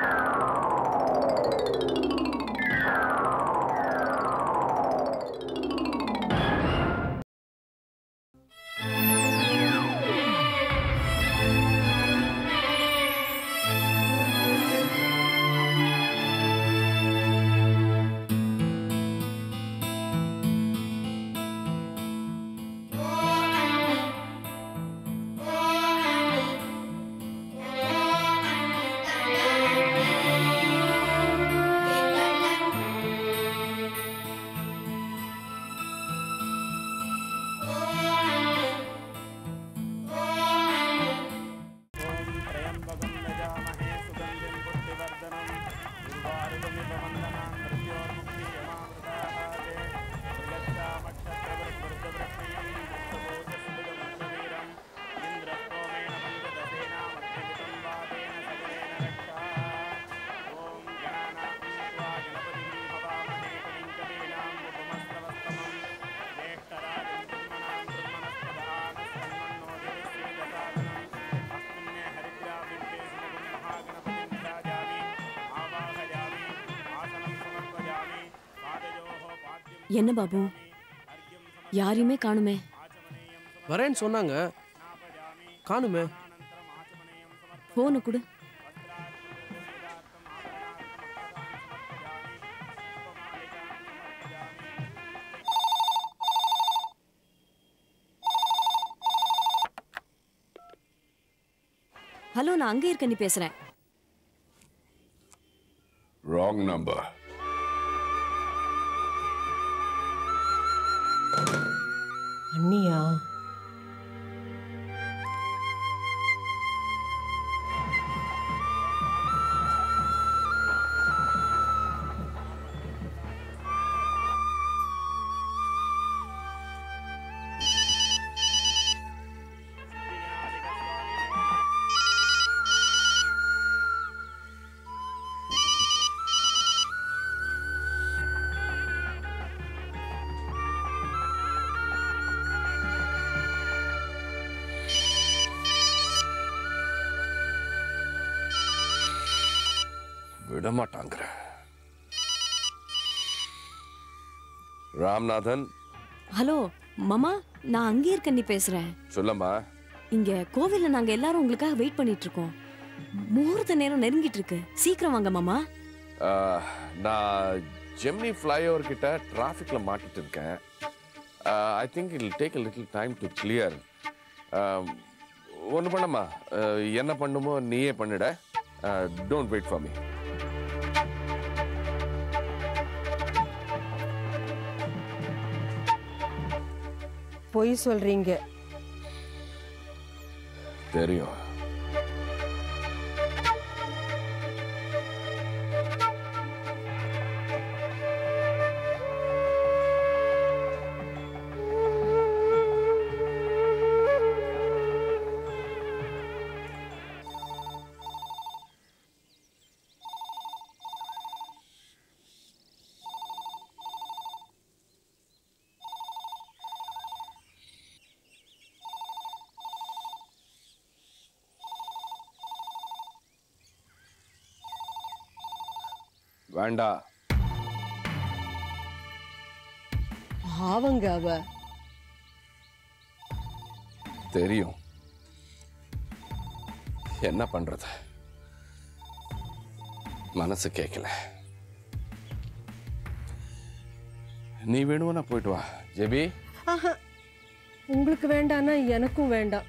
ॐ त्र्यम्बकं यजामहे सुगन्धिं पुष्टिवर्धनम् उर्वारुकमिव वन्दनां मृत्योर्मुक्तियमामृताः मृगच्छामक्षत्रवृद्वृद्धवृष्णीं मुक्तभूतस्फुटमुक्तवीरम् इन्द्रस्तोमेन पञ्चदशेनामग्निमितं वातेन सगरेण रक्षा ॐ गणानां त्वा गणपतिं हवामहे कविं कवीनाम् उपमस्तवस्तमम् ज्येष्ठराजं ब्रह्मणां ब्रह्मणस्पदानस्सन्मन्नोदिविश्वेदसादनम् अस्मिन्ने हरिद्राविद्ये सुमगुणमहागणपतिं ध्यायामि आवाहयामि आसनं समर्पयामि पादयोः पाद्यं என்ன பாபு யாரையுமே காணுமே வரேன்னு சொன்னாங்க காணுமே போனு கொடு ஹலோ நான் அங்கே இருக்க நீ பேசுறேன் Wrong number. அண்ணியா விடமாட்டாங்கிற ராம்நாதன் ஹலோ மாமா நான் அங்கே இருக்க நீ பேசுறேன் சொல்லம்மா இங்க கோவில்ல நாங்க எல்லாரும் உங்களுக்காக வெயிட் பண்ணிட்டு இருக்கோம் முகூர்த்த நேரம் நெருங்கிட்டு இருக்கு சீக்கிரம் வாங்க மாமா ஆஹ், நான் ஜெமினி ஃப்ளைஓவர் கிட்ட டிராஃபிக்ல மாட்டிட்டு இருக்கேன் I think I'll take a little time to clear ஒன்று பண்ணம்மா ஆஹ், என்ன பண்ணுமோ நீயே பண்ணிட டோன்ட் வெயிட் ஃபார் மீ பொய் சொல்றீங்க தெரியும் வேண்டாம் பாவங்க அவ தெரியும் என்ன பண்றது மனசு கேட்கல நீ வேணும்னா போயிட்டு வா ஜெபி ஆஹா உங்களுக்கு வேண்டான்னா எனக்கும் வேண்டாம்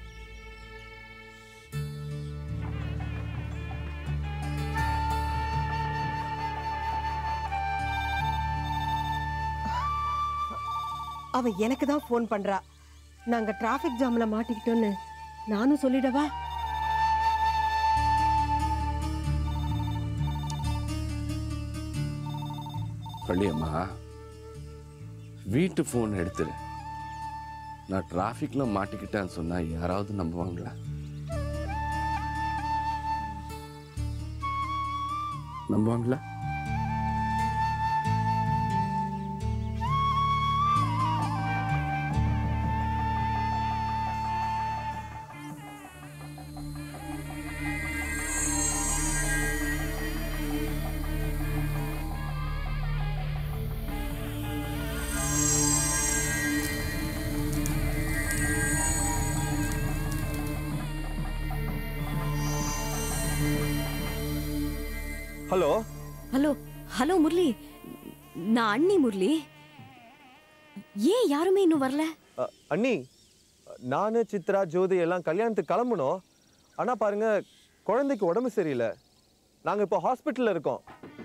அவ எனக்கு தான் ஃபோன் பண்றா நாங்க டிராஃபிக் ஜாம்ல மாட்டிக்கிட்டோன்னு நானும் சொல்லிடவா பள்ளியம்மா வீட்டு ஃபோன் எடுத்துரு நான் டிராஃபிக்ல மாட்டிக்கிட்டேன்னு சொன்னா யாராவது நம்புவாங்களா நம்புவாங்களா ஹலோ ஹலோ ஹலோ முரளி நான் அண்ணி முரளி ஏன் யாருமே இன்னும் வரல அ, அண்ணி நான் சித்ரா ஜோதி எல்லாம் கல்யாணத்துக்கு கிளம்பணும் ஆனால் பாருங்க குழந்தைக்கு உடம்பு சரியில்லை நாங்கள் இப்போ ஹாஸ்பிட்டலில் இருக்கோம்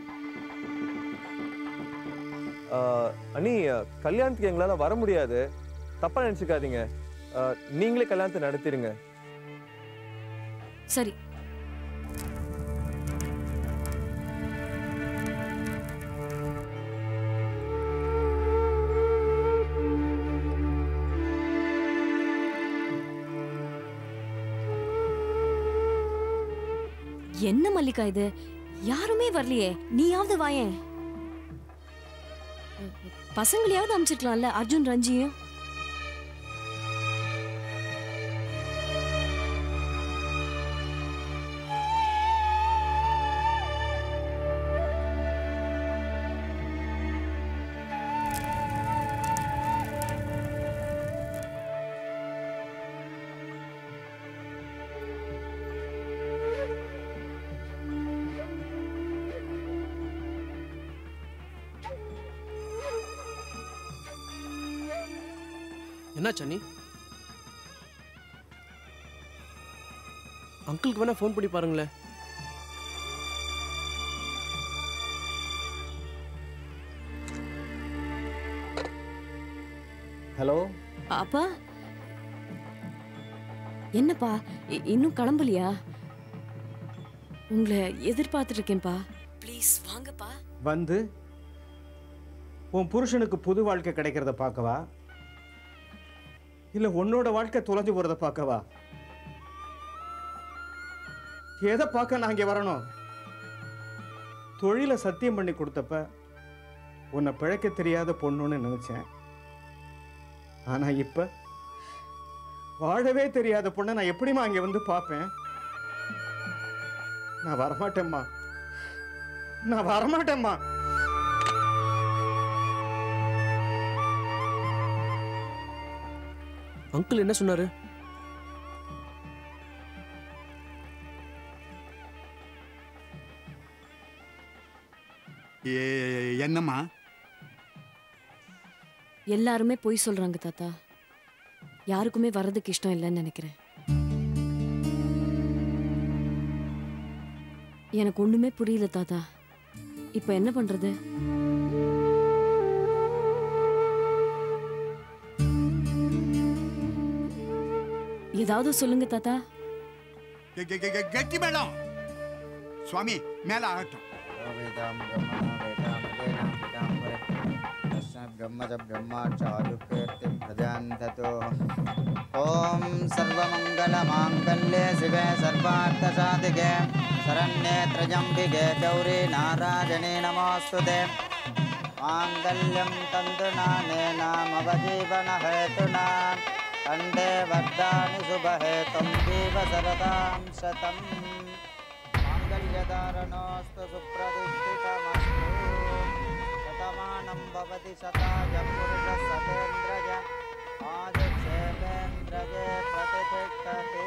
அ, அண்ணி அ, கல்யாணத்துக்கு எங்களால் வர முடியாது தப்பாக நினச்சிக்காதீங்க அ, நீங்களே கல்யாணத்தை நடத்திடுங்க சரி என்ன மல்லிகா இது யாருமே வரலையே நீயாவது வாயேன் பசங்களையாவது அமிச்சிருக்கலாம்ல அர்ஜுன் ரஞ்சியும் என்னாச்சு அண்ணி அங்கிளுக்கு வேணா ஃபோன் பண்ணி பாருங்களேன் ஹலோ அப்பா என்னப்பா இ- இன்னும் கிளம்பலையா உங்களை எதிர்பார்த்துட்டு இருக்கேன்ப்பா ப்ளீஸ் வாங்கப்பா வந்து உன் புருஷனுக்கு புது வாழ்க்கை கிடைக்கிறத பார்க்கவா இல்லை உன்னோட வாழ்க்கை தொலைஞ்சு போகிறத பார்க்கவா எதை பார்க்க நான் இங்கே வரணும் தொழிலை சத்தியம் பண்ணி கொடுத்தப்ப உன்னை பிழைக்க தெரியாத பொண்ணுன்னு நினச்சேன் ஆனால் இப்போ வாழவே தெரியாத பொண்ணை நான் எப்படிம்மா இங்கே வந்து பார்ப்பேன் நான் வரமாட்டேம்மா நான் வரமாட்டேம்மா அங்கிள் என்ன சொன்னாரு ஏ- என்னம்மா எல்லாருமே பொய் சொல்றாங்க தாத்தா யாருக்குமே வர்றதுக்கு இஷ்டம் இல்லைன்னு நினைக்கிறேன் எனக்கு ஒண்ணுமே புரியல தாத்தா இப்போ என்ன பண்றது ஏதாவது சொல்லுங்க தாத்தா கெ- கெ- கெ- கெ- கெட்டி மேளம் சுவாமி மேல ஆகட்டும் ब्रह्मच ब्रह्माचारुकीर्तिं प्रजान्ततो ॐ सर्वमङ्गलमाङ्गल्ये शिवे सर्वार्थसाधिके शरण्ये त्र्यम्बिके गौरी नारायणे नमोऽस्तु ते माङ्गल्यं तन्तुनानेन मम जीवनहेतुना कण्ठे वर्धानि शुभहेतुं जीव सरदां शतम् माङ्गल्यधारणोऽस्तु सुप्रतिष्ठितमस्तु शतमानं भवति शताय पुरुषः सतेन्द्रज आदिक्षेमेन्द्रजे प्रतिष्ठते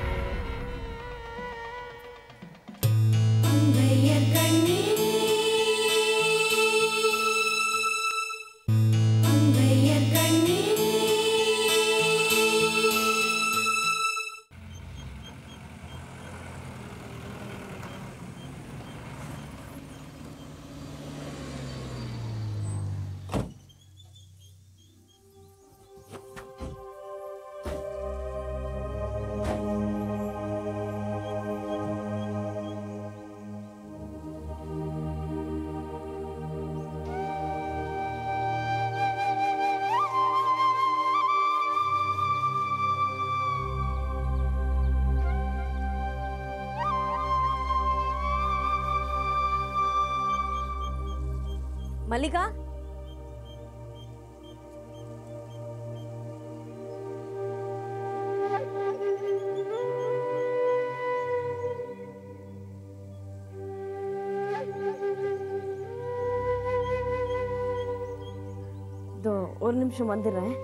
மல்லிகா இதோ ஒரு நிமிஷம் வந்துடுறேன்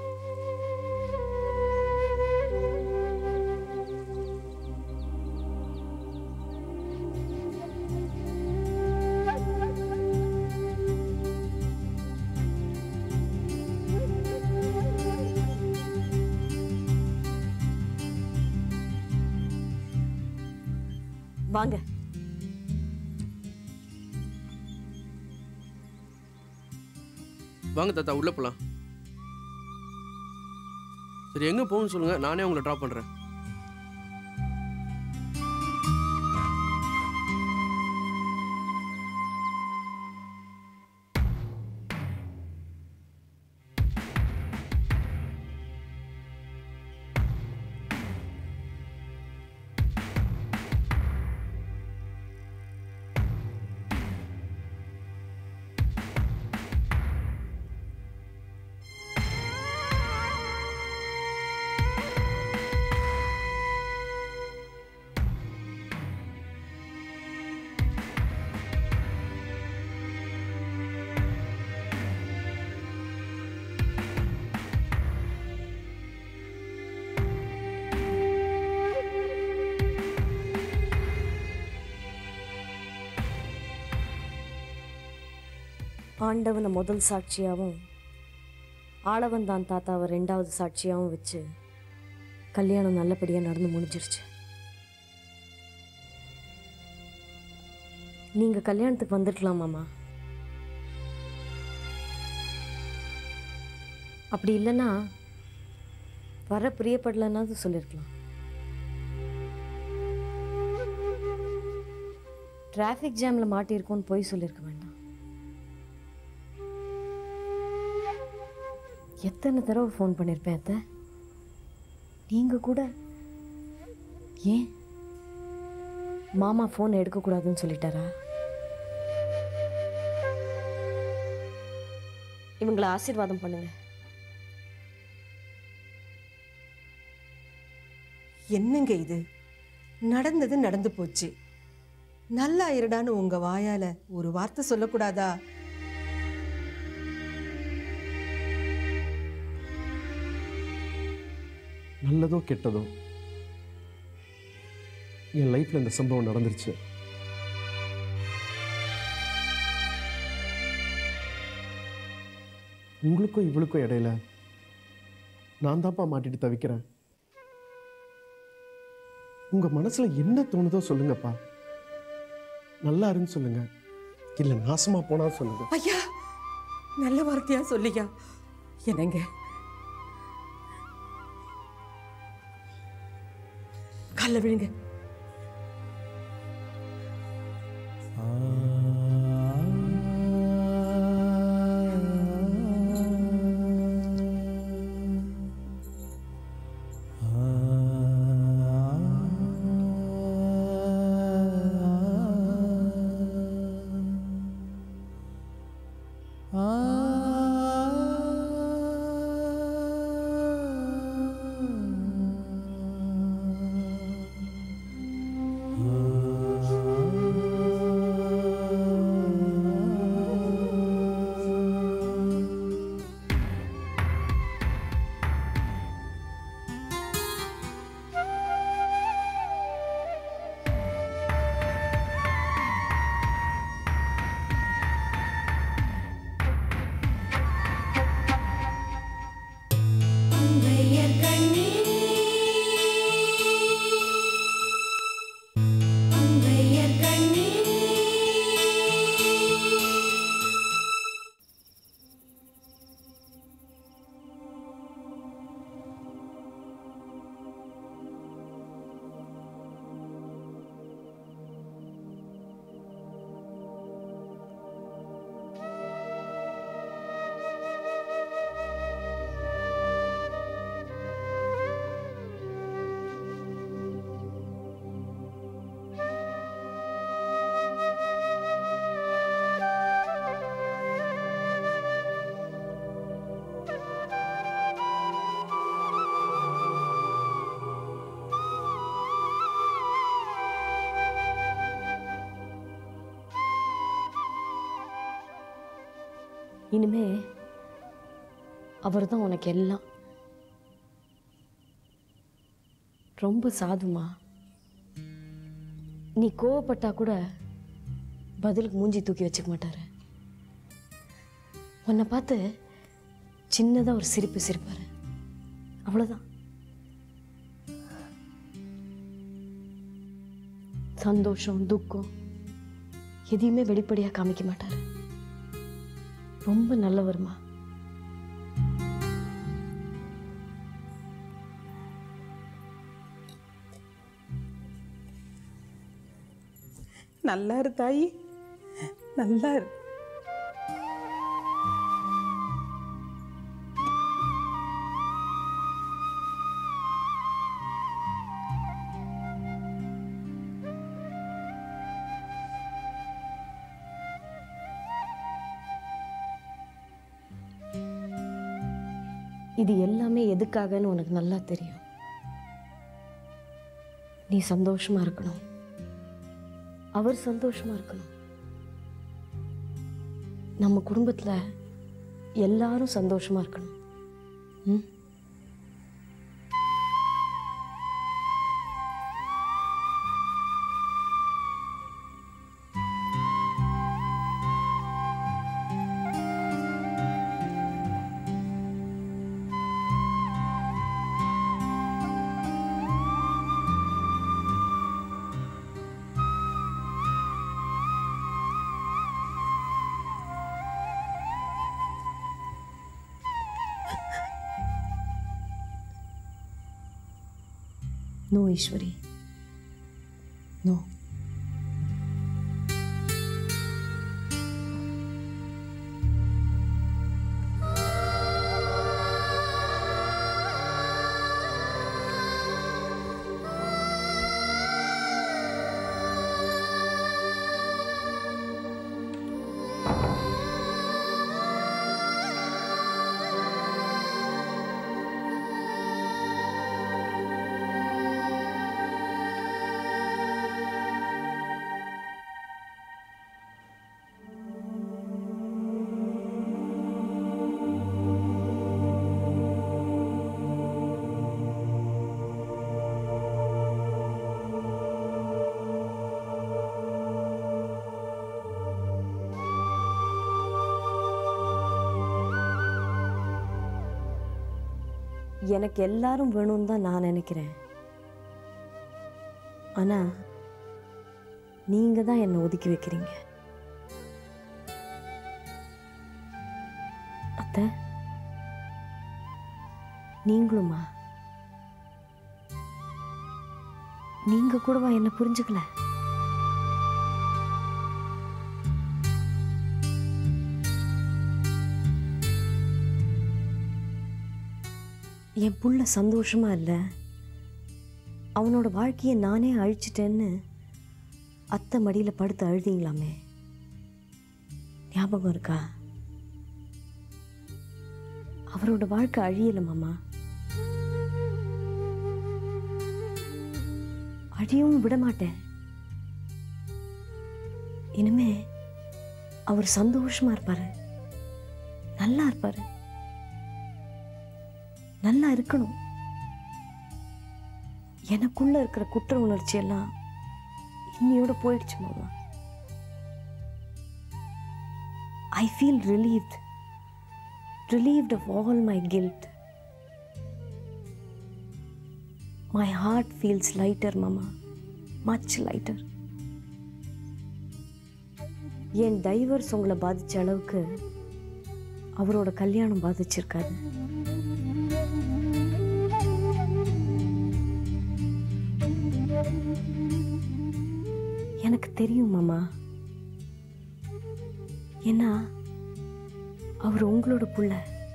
வாங்க வாங்க தாத்தா உள்ள போலாம் சரி எங்க போகணும்னு சொல்லுங்க நானே உங்களை ட்ராப் பண்றேன் ஆண்டவனை முதல் சாட்சியாகவும் ஆளவன் தான் தாத்தாவை ரெண்டாவது சாட்சியாகவும் வச்சு கல்யாணம் நல்லபடியாக நடந்து முடிஞ்சிருச்சு நீங்கள் கல்யாணத்துக்கு வந்துருக்கலாம் மாமா அப்படி இல்லைன்னா வர பிரியப்படலைன்னாவது சொல்லியிருக்கலாம் டிராஃபிக் ஜாமில் மாட்டியிருக்கோன்னு போய் சொல்லியிருக்க வேண்டாம் எத்தனை தடவை ஃபோன் பண்ணியிருப்பேன் அத்தை நீங்கள் கூட ஏன் மாமா ஃபோன் எடுக்கக்கூடாதுன்னு சொல்லிட்டாரா இவங்களை ஆசீர்வாதம் பண்ணுங்க என்னங்க இது நடந்தது நடந்து போச்சு நல்லா இருடான்னு உங்க வாயால ஒரு வார்த்தை சொல்லக்கூடாதா நல்லதோ கெட்டதோ என் லைஃப்ல இந்த சம்பவம் நடந்துருச்சு உங்களுக்கும் இவளுக்கும் இடையில நான் தான்ப்பா மாட்டிட்டு தவிக்கிறேன் உங்க மனசுல என்ன தோணுதோ சொல்லுங்கப்பா நல்லா இருன்னு சொல்லுங்க இல்ல நாசமா போனா சொல்லுங்க ஐயா நல்ல வார்த்தையா சொல்லியா என்னங்க கால்ல விழுங்க இனிமே அவர் தான் உனக்கு எல்லாம் ரொம்ப சாதுமா நீ கோவப்பட்டா கூட பதிலுக்கு மூஞ்சி தூக்கி வச்சுக்க மாட்டாரு உன்னை பார்த்து சின்னதாக ஒரு சிரிப்பு சிரிப்பாரு அவ்வளோதான் சந்தோஷம் துக்கம் எதையுமே வெளிப்படையாக காமிக்க மாட்டார் ரொம்ப நல்லவர்மா நல்லா இரு தாயி நல்லா இரு இது எல்லாமே எதுக்காகன்னு உனக்கு நல்லா தெரியும் நீ சந்தோஷமா இருக்கணும் அவர் சந்தோஷமா இருக்கணும் நம்ம குடும்பத்துல எல்லாரும் சந்தோஷமா இருக்கணும் ம் நோ ஈஸ்வரி நோ எனக்கு எல்லாரும் வேணும்னு தான் நான் நினைக்கிறேன் ஆனா நீங்க தான் என்னை ஒதுக்கி வைக்கிறீங்க அத்தை நீங்களுமா நீங்க கூடவா என்ன புரிஞ்சுக்கல என் புள்ள சந்தோஷமா இல்லை அவனோட வாழ்க்கையை நானே அழிச்சிட்டேன்னு அத்தை மடியில் படுத்து அழுதீங்களாமே ஞாபகம் இருக்கா அவரோட வாழ்க்கை அழியல மாமா அழியவும் விட மாட்டேன் இனிமே அவர் சந்தோஷமா இருப்பாரு நல்லா இருப்பாரு நல்லா இருக்கணும் எனக்குள்ள இருக்கிற குற்ற உணர்ச்சி எல்லாம் இன்னையோட போயிடுச்சு மாமா I feel relieved relieved of all my guilt my heart feels lighter மாமா மச் லைட்டர் என் டைவர்ஸ் உங்களை பாதிச்ச அளவுக்கு அவரோட கல்யாணம் பாதிச்சிருக்காது எனக்கு தெரியும் மாமா ஏன்னா அவர் உங்களோட புள்ள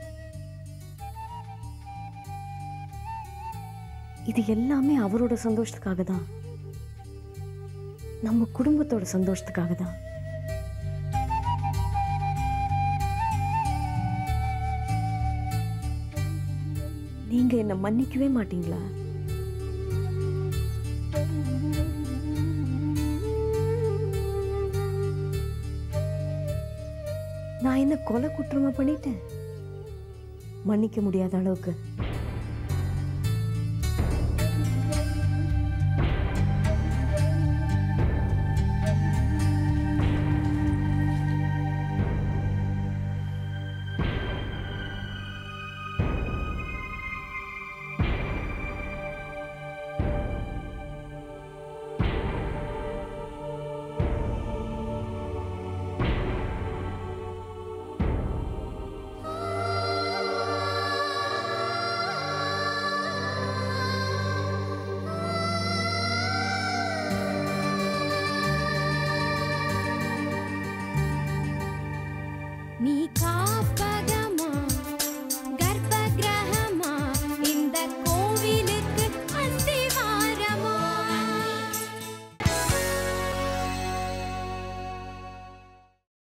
இது எல்லாமே அவரோட சந்தோஷத்துக்காக தான் நம்ம குடும்பத்தோட சந்தோஷத்துக்காக தான் நீங்க என்ன மன்னிக்கவே மாட்டீங்களா நான் என்ன கொலை குற்றமா பண்ணிட்டேன் மன்னிக்க முடியாத அளவுக்கு